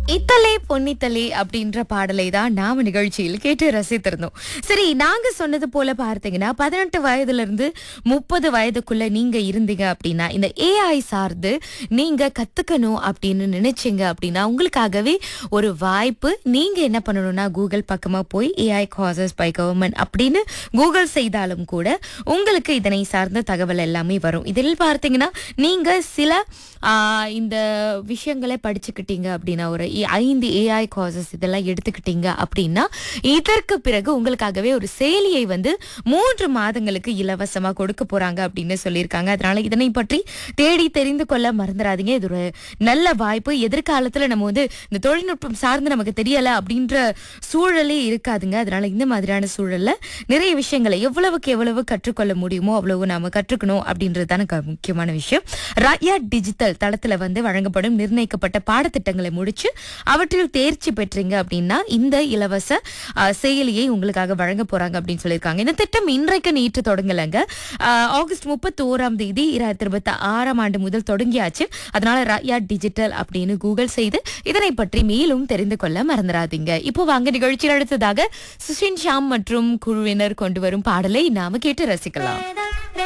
இத்தலே பொன்னித்தலே அப்படின்ற பாடலை தான் நாம நிகழ்ச்சியில் கேட்டு ரசித்திருந்தோம் சரி நாங்க சொன்னது போல பார்த்தீங்கன்னா பதினெட்டு வயதுல இருந்து முப்பது வயதுக்குள்ள நீங்க இருந்தீங்க அப்படின்னா இந்த ஏஐ சார்ந்து நீங்க கத்துக்கணும் அப்படின்னு நினைச்சீங்க அப்படின்னா உங்களுக்காகவே ஒரு வாய்ப்பு நீங்க என்ன பண்ணணும்னா கூகுள் பக்கமா போய் ஏஐ காசஸ் பை கவர்மெண்ட் அப்படின்னு கூகுள் செய்தாலும் கூட உங்களுக்கு இதனை சார்ந்த தகவல் எல்லாமே வரும் இதில் பார்த்தீங்கன்னா நீங்க சில ஆ, இந்த விஷயங்களை படிச்சுக்கிட்டீங்க அப்படின்னா ஒரு இ- ஐந்து ஏஐ காசஸ் இதெல்லாம் எடுத்துக்கிட்டீங்க அப்படின்னா இதற்கு பிறகு உங்களுக்காகவே ஒரு செயலியை வந்து மூன்று மாதங்களுக்கு இலவசமா கொடுக்க போறாங்க அப்படின்னு சொல்லியிருக்காங்க அதனால இதனை பற்றி தேடி தெரிந்து கொள்ள மறந்துடாதீங்க இது ஒரு நல்ல வாய்ப்பு எதிர்காலத்துல நம்ம வந்து இந்த தொழில்நுட்பம் சார்ந்து நமக்கு தெரியல அப்படின்ற சூழலே இருக்காதுங்க அதனால இந்த மாதிரியான சூழல்ல நிறைய விஷயங்களை எவ்வளவுக்கு எவ்வளவு கற்றுக்கொள்ள முடியுமோ அவ்வளவு நாம கற்றுக்கணும் அப்படின்றது தான் எனக்கு முக்கியமான விஷயம் ராயா டிஜிட்டல் தளத்துல வந்து வழங்கப்படும் நிர்ணயிக்கப்பட்ட பாடத்திட்டங்களை முடிச்சு அவற்றில் தேர்ச்சி பெற்றீங்க அப்படின்னா இந்த இலவச ஆ, செயலியை உங்களுக்காக வழங்க போறாங்க அப்படின்னு சொல்லியிருக்காங்க இந்த திட்டம் இன்றைக்கு நேற்று தொடங்கலைங்க ஆ, ஆகஸ்ட் முப்பத்தி ஓராம் தேதி இரண்டாயிரத்தி இருபத்தி ஆறாம் ஆண்டு முதல் தொடங்கியாச்சு அதனால ராயா டிஜிட்டல் அப்படின்னு கூகுள் செய்து இதனை பற்றி மேலும் தெரிந்து கொள்ள மறந்துடாதீங்க இப்போ வாங்க நிகழ்ச்சியில் அடுத்ததாக சுஷின் ஷாம் மற்றும் குழுவினர் கொண்டு வரும் பாடலை நாம கேட்டு ரசிக்கலாம்